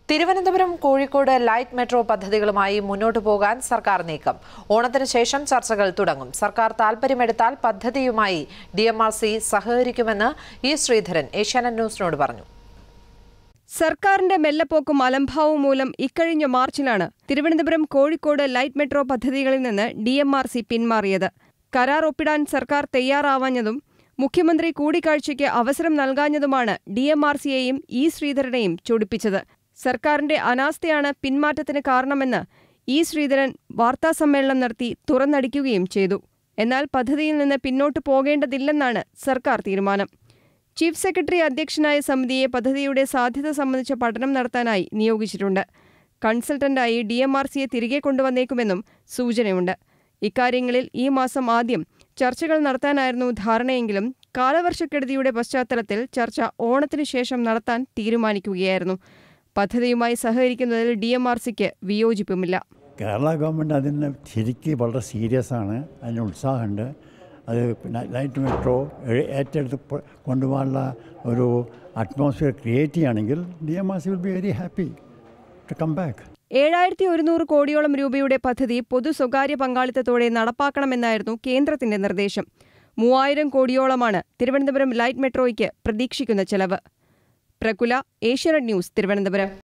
Thiruvananthapuram Kozhikode light metro പദ്ധതികളുമായി മുന്നോട്ടു പോകാൻ സർക്കാർ നീക്കം ഓണത്തിന് ശേഷം ചർച്ചകൾ തുടങ്ങും സർക്കാർ താൽപര്യമെടുത്താൽ പദ്ധതിയുമായി ഡി എം ആർ സി സഹകരിക്കുമെന്ന് ഇ ശ്രീധരൻ ഏഷ്യാനെറ്റ് ന്യൂസിനോട് പറഞ്ഞു സർക്കാരിന്റെ മെല്ലപ്പോക്കും അലംഭാവവും മൂലം ഇക്കഴിഞ്ഞ മാർച്ചിലാണ് തിരുവനന്തപുരം കോഴിക്കോട് ലൈറ്റ് മെട്രോ പദ്ധതികളിൽ നിന്ന് ഡി എം ആർ സി പിന്മാറിയത് കരാർ ഒപ്പിടാൻ സർക്കാർ തയ്യാറാവാഞ്ഞതും മുഖ്യമന്ത്രി കൂടിക്കാഴ്ചയ്ക്ക് അവസരം നൽകാഞ്ഞതുമാണ് ഡി എം ആർ സിയെയും ഇ ശ്രീധരനെയും ചൊടിപ്പിച്ചത് സർക്കാരിന്റെ അനാസ്ഥയാണ് പിന്മാറ്റത്തിന് കാരണമെന്ന് ഇ ശ്രീധരൻ വാർത്താസമ്മേളനം നടത്തി തുറന്നടിക്കുകയും ചെയ്തു എന്നാൽ പദ്ധതിയിൽ നിന്ന് പിന്നോട്ടു പോകേണ്ടതില്ലെന്നാണ് സർക്കാർ തീരുമാനം ചീഫ് സെക്രട്ടറി അധ്യക്ഷനായ സമിതിയെ പദ്ധതിയുടെ സാധ്യത സംബന്ധിച്ച പഠനം നടത്താനായി നിയോഗിച്ചിട്ടുണ്ട് കൺസൾട്ടന്റായി ഡി എം ആർ സിയെ തിരികെ കൊണ്ടുവന്നേക്കുമെന്നും സൂചനയുണ്ട് ഇക്കാര്യങ്ങളിൽ ഈ മാസം ആദ്യം ചർച്ചകൾ നടത്താനായിരുന്നു ധാരണയെങ്കിലും കാലവർഷക്കെടുതിയുടെ പശ്ചാത്തലത്തിൽ ചർച്ച ഓണത്തിനു ശേഷം നടത്താൻ തീരുമാനിക്കുകയായിരുന്നു പദ്ധതിയുമായി സഹകരിക്കുന്നതിൽ ഡി എം ആർ സിക്ക് വിയോജിപ്പുമില്ല കേരള ഗവൺമെൻറ് അതിന് ശരിക്ക് വളരെ സീരിയസ് ആണ് അതിന് ഉത്സാഹമുണ്ട് അത് പിന്നെ ലൈറ്റ് മെട്രോ ഏ- ഏറ്റെടുത്ത് പ- കൊണ്ടുപോകാനുള്ള ഒരു അറ്റ്മോസ്ഫിയർ ക്രിയേറ്റ് ചെയ്യുകയാണെങ്കിൽ D M R C will be very happy to come back ഏഴായിരത്തി ഒരുന്നൂറ് കോടിയോളം രൂപയുടെ പദ്ധതി പൊതു സ്വകാര്യ പങ്കാളിത്തത്തോടെ നടപ്പാക്കണമെന്നായിരുന്നു കേന്ദ്രത്തിന്റെ നിർദ്ദേശം മൂവായിരം കോടിയോളമാണ് തിരുവനന്തപുരം ലൈറ്റ് മെട്രോയ്ക്ക് പ്രതീക്ഷിക്കുന്ന ചെലവ് പ്രകുല ഏഷ്യാനെറ്റ് ന്യൂസ് തിരുവനന്തപുരം